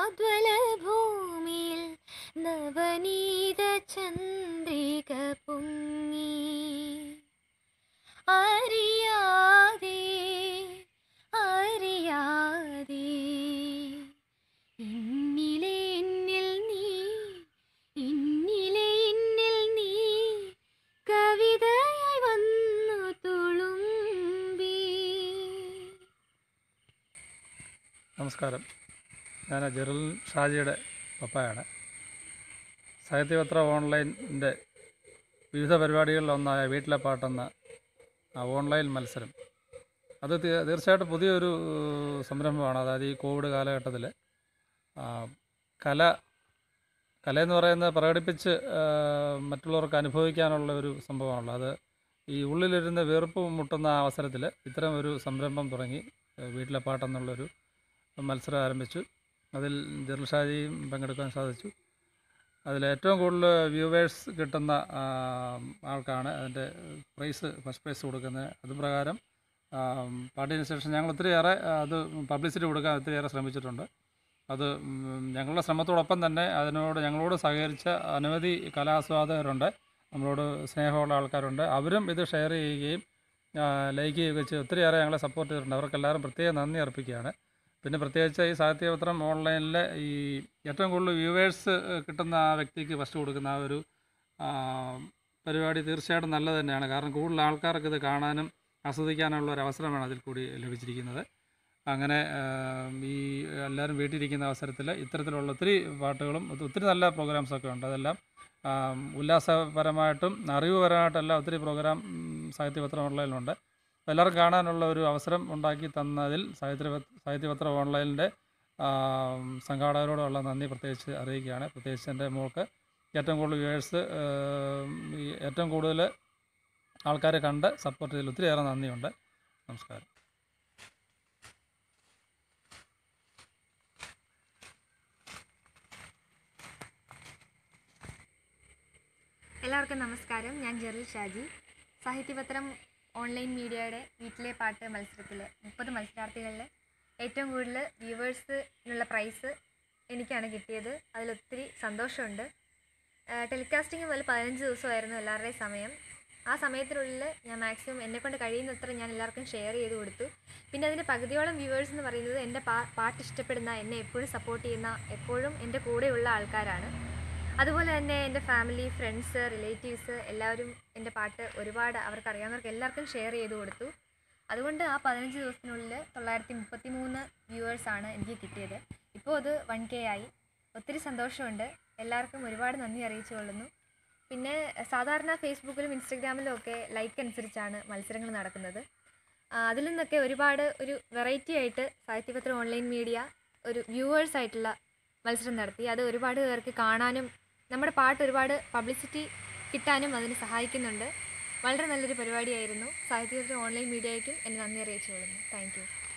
നവോജ്വല ഭൂമിയിൽ നവനീത ചന്ദ്രിക പൊങ്ങി അറിയാതെ അറിയാതെ എന്നിലെ എന്നിൽ നീ എന്നിലെ എന്നിൽ നീ കവിതയായി വന്നു തുളുമ്പി നമസ്കാരം ഞാൻ ജെറിൽ ഷാജിയുടെ പപ്പായാണ് സാഹിത്യപത്ര ഓൺലൈനിൻ്റെ വിവിധ പരിപാടികളിലൊന്നായ വീട്ടിലെ പാട്ടെന്ന ആ ഓൺലൈൻ മത്സരം അത് തീ- തീർച്ചയായിട്ടും പുതിയൊരു സംരംഭമാണ് അതായത് ഈ കോവിഡ് കാലഘട്ടത്തിൽ കല കലയെന്ന് പറയുന്നത് പ്രകടിപ്പിച്ച് ആ, മറ്റുള്ളവർക്ക് അനുഭവിക്കാനുള്ള ഒരു സംഭവമാണല്ലോ അത് ഈ ഉള്ളിലിരുന്ന് വെറുപ്പ് മുട്ടുന്ന ആ അവസരത്തിൽ ഇത്തരം ഒരു സംരംഭം തുടങ്ങി ആ, വീട്ടിലെ പാട്ടെന്നുള്ളൊരു മത്സരം ആരംഭിച്ചു അതിൽ ജെറിൽ ഷാജിയും പങ്കെടുക്കാൻ സാധിച്ചു അതിൽ ഏറ്റവും കൂടുതൽ വ്യൂവേഴ്സ് കിട്ടുന്ന ആ, ആൾക്കാണ് അതിൻ്റെ പ്രൈസ് ഫസ്റ്റ് പ്രൈസ് കൊടുക്കുന്നത് അതുപ്രകാരം ആ, പാട്ടിന് ശേഷം ഞങ്ങൾ ഒത്തിരിയേറെ ആ, അത് പബ്ലിസിറ്റി കൊടുക്കാൻ ഒത്തിരിയേറെ ശ്രമിച്ചിട്ടുണ്ട് അത് ഉം, ഞങ്ങളുടെ ശ്രമത്തോടൊപ്പം തന്നെ അതിനോട് ഞങ്ങളോട് സഹകരിച്ച അനവധി കലാസ്വാദകരുണ്ട് നമ്മളോട് സ്നേഹമുള്ള ആൾക്കാരുണ്ട് അവരും ഇത് ഷെയർ ചെയ്യുകയും ആ, ലൈക്ക് ചെയ്യുകയും ചെയ്ത് ഒത്തിരിയേറെ ഞങ്ങളെ സപ്പോർട്ട് ചെയ്തിട്ടുണ്ട് അവർക്കെല്ലാവരും പ്രത്യേകം നന്ദി അർപ്പിക്കുകയാണ് പിന്നെ പ്രത്യേകിച്ച് ഈ സാഹിത്യപത്രം ഓൺലൈനിൽ ഈ ഏറ്റവും കൂടുതൽ വ്യൂവേഴ്സ് കിട്ടുന്ന ആ വ്യക്തിക്ക് ഫസ്റ്റ് കൊടുക്കുന്ന ആ ഒരു ആ, പരിപാടി തീർച്ചയായിട്ടും നല്ലത് തന്നെയാണ് കാരണം കൂടുതൽ ആൾക്കാർക്ക് ഇത് കാണാനും ആസ്വദിക്കാനുള്ള ഒരു അവസരമാണ് അതിൽ കൂടി ലഭിച്ചിരിക്കുന്നത് അങ്ങനെ ആ, ഈ എല്ലാവരും വീട്ടിലിരിക്കുന്ന അവസരത്തിൽ ഇത്തരത്തിലുള്ള ഒത്തിരി പാട്ടുകളും ഒത്തി- ഒത്തിരി നല്ല പ്രോഗ്രാംസൊക്കെ ഉണ്ട് അതെല്ലാം ആ, ഉല്ലാസപരമായിട്ടും അറിവുപരമായിട്ടെല്ലാം ഒത്തിരി പ്രോഗ്രാം ഉം, സാഹിത്യപത്രം ഓൺലൈനിലുണ്ട് അപ്പോൾ എല്ലാവർക്കും കാണാനുള്ള ഒരു അവസരം ഉണ്ടാക്കി തന്നതിൽ സാഹിത്യ സാഹിത്യപത്ര ഓൺലൈനിൻ്റെ സംഘാടകരോടുള്ള നന്ദി പ്രത്യേകിച്ച് അറിയിക്കുകയാണ് പ്രത്യേകിച്ച് എൻ്റെ മോൾക്ക് ഏറ്റവും കൂടുതൽ വ്യൂവേഴ്സ് ഈ ഏറ്റവും കൂടുതൽ ആൾക്കാരെ കണ്ട് സപ്പോർട്ട് ചെയ്തതിൽ ഒത്തിരിയേറെ നന്ദിയുണ്ട് നമസ്കാരം എല്ലാവർക്കും നമസ്കാരം ഞാൻ ജെറിൽ ഷാജി സാഹിത്യപത്രം ഓൺലൈൻ മീഡിയയുടെ വീട്ടിലെ പാട്ട് മത്സരത്തിൽ മുപ്പത് മത്സരാർത്ഥികളിൽ ഏറ്റവും കൂടുതൽ വ്യൂവേഴ്സിനുള്ള പ്രൈസ് എനിക്കാണ് കിട്ടിയത് അതിലൊത്തിരി സന്തോഷമുണ്ട് ടെലികാസ്റ്റിംഗ് മുതൽ പതിനഞ്ച് ദിവസമായിരുന്നു എല്ലാവരുടെയും സമയം ആ സമയത്തിനുള്ളിൽ ഞാൻ മാക്സിമം എന്നെക്കൊണ്ട് കഴിയുന്നത്ര ഞാൻ എല്ലാവർക്കും ഷെയർ ചെയ്ത് കൊടുത്തു പിന്നെ അതിൻ്റെ പകുതിയോളം വ്യൂവേഴ്സ് എന്ന് പറയുന്നത് എൻ്റെ പാ പാട്ട് ഇഷ്ടപ്പെടുന്ന എന്നെ എപ്പോഴും സപ്പോർട്ട് ചെയ്യുന്ന എപ്പോഴും എൻ്റെ കൂടെയുള്ള ആൾക്കാരാണ് അതുപോലെ തന്നെ എൻ്റെ ഫാമിലി ഫ്രണ്ട്സ് റിലേറ്റീവ്സ് എല്ലാവരും എൻ്റെ പാട്ട് ഒരുപാട് അവർക്ക് അറിയാവുന്നവർക്ക് എല്ലാവർക്കും ഷെയർ ചെയ്ത് കൊടുത്തു അതുകൊണ്ട് ആ പതിനഞ്ച് ദിവസത്തിനുള്ളിൽ തൊള്ളായിരത്തി മുപ്പത്തി മൂന്ന് വ്യൂവേഴ്സാണ് എനിക്ക് കിട്ടിയത് ഇപ്പോൾ അത് വൺ കെ ആയി ഒത്തിരി സന്തോഷമുണ്ട് എല്ലാവർക്കും ഒരുപാട് നന്ദി അറിയിച്ചു കൊള്ളുന്നു പിന്നെ സാധാരണ ഫേസ്ബുക്കിലും ഇൻസ്റ്റഗ്രാമിലും ഒക്കെ ലൈക്ക് അനുസരിച്ചാണ് മത്സരങ്ങൾ നടക്കുന്നത് ആ, അതിൽ നിന്നൊക്കെ ഒരുപാട് ഒരു വെറൈറ്റി ആയിട്ട് സാഹിത്യപത്രം ഓൺലൈൻ മീഡിയ ഒരു വ്യൂവേഴ്സ് ആയിട്ടുള്ള മത്സരം നടത്തി അത് ഒരുപാട് പേർക്ക് കാണാനും നമ്മുടെ പാട്ട് ഒരുപാട് പബ്ലിസിറ്റി കിട്ടാനും അതിന് സഹായിക്കുന്നുണ്ട് വളരെ നല്ലൊരു പരിപാടിയായിരുന്നു സാഹിത്യപത്രം ഓൺലൈൻ മീഡിയയ്ക്കും എന്നെ നന്ദി അറിയിച്ചു കൊള്ളുന്നു താങ്ക് യു